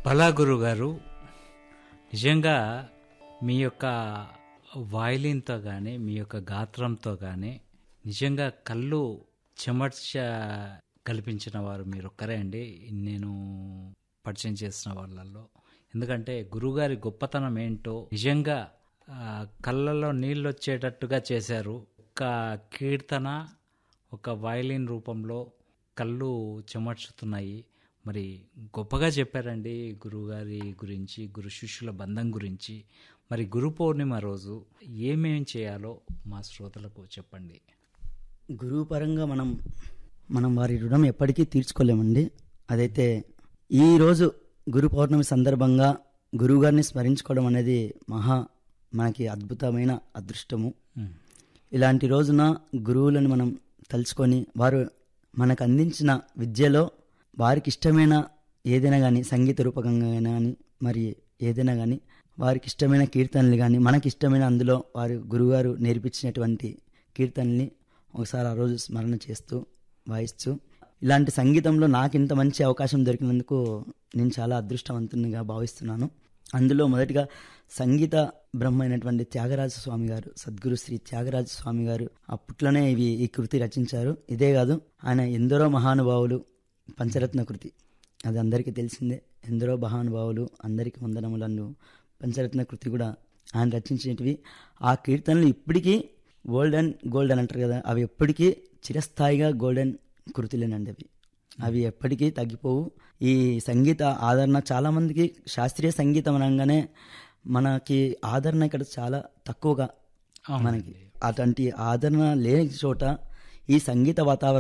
భలా గురు గారు నిజంగా మీ యొక్క వాయిలిన్తో కానీ మీ యొక్క గాత్రంతో కానీ నిజంగా కళ్ళు చెమర్చ కల్పించిన వారు మీరు ఒక్కరే అండి నేను పరిచయం చేసిన వాళ్ళల్లో ఎందుకంటే గురుగారి గొప్పతనం ఏంటో నిజంగా ఆ, కళ్ళల్లో నీళ్ళు వచ్చేటట్టుగా చేశారు ఒక కీర్తన ఒక వయలిన్ రూపంలో కళ్ళు చెమర్చుతున్నాయి మరి గొప్పగా చెప్పారండి గురువుగారి గురించి గురు శిష్యుల బంధం గురించి మరి గురు పౌర్ణిమ రోజు ఏమేం చేయాలో మా శ్రోతలకు చెప్పండి గురువు పరంగా మనం మనం వారి రుణం ఎప్పటికీ తీర్చుకోలేమండి అదైతే ఈరోజు గురు పౌర్ణమి సందర్భంగా గురువుగారిని స్మరించుకోవడం అనేది మహా మనకి అద్భుతమైన అదృష్టము ఉమ్, ఇలాంటి రోజున గురువులను మనం తలుచుకొని వారు మనకు అందించిన విద్యలో వారికి ఇష్టమైన ఏదైనా కానీ సంగీత రూపకంగా కానీ మరి ఏదైనా కానీ వారికి ఇష్టమైన కీర్తనలు కానీ మనకి ఇష్టమైన అందులో వారు గురువుగారు నేర్పించినటువంటి కీర్తనల్ని ఒకసారి ఆ రోజు స్మరణ చేస్తూ వాయిస్తూ ఇలాంటి సంగీతంలో నాకు ఇంత మంచి అవకాశం దొరికినందుకు నేను చాలా అదృష్టవంతునిగా భావిస్తున్నాను అందులో మొదటిగా సంగీత బ్రహ్మ అయినటువంటి త్యాగరాజ స్వామి గారు సద్గురు శ్రీ త్యాగరాజ స్వామి గారు అప్పట్లోనే ఇవి ఈ కృతి రచించారు ఇదే కాదు ఆయన ఎందరో మహానుభావులు పంచరత్న కృతి అది అందరికీ తెలిసిందే ఎందరో మహానుభావులు అందరికీ వందనములను పంచరత్న కృతి కూడా ఆయన రచించినటివి ఆ కీర్తనలు ఇప్పటికీ గోల్డెన్ గోల్డెన్ అంటారు కదా అవి ఎప్పటికీ చిరస్థాయిగా గోల్డెన్ కృతులేనండి అవి అవి ఎప్పటికీ తగ్గిపోవు ఈ సంగీత ఆదరణ చాలా మందికి శాస్త్రీయ సంగీతం అనగానే మనకి ఆదరణ ఇక్కడ చాలా తక్కువగా అవునండి. మనకి అటువంటి ఆదరణ లేని చోట ఈ సంగీత వాతావరణం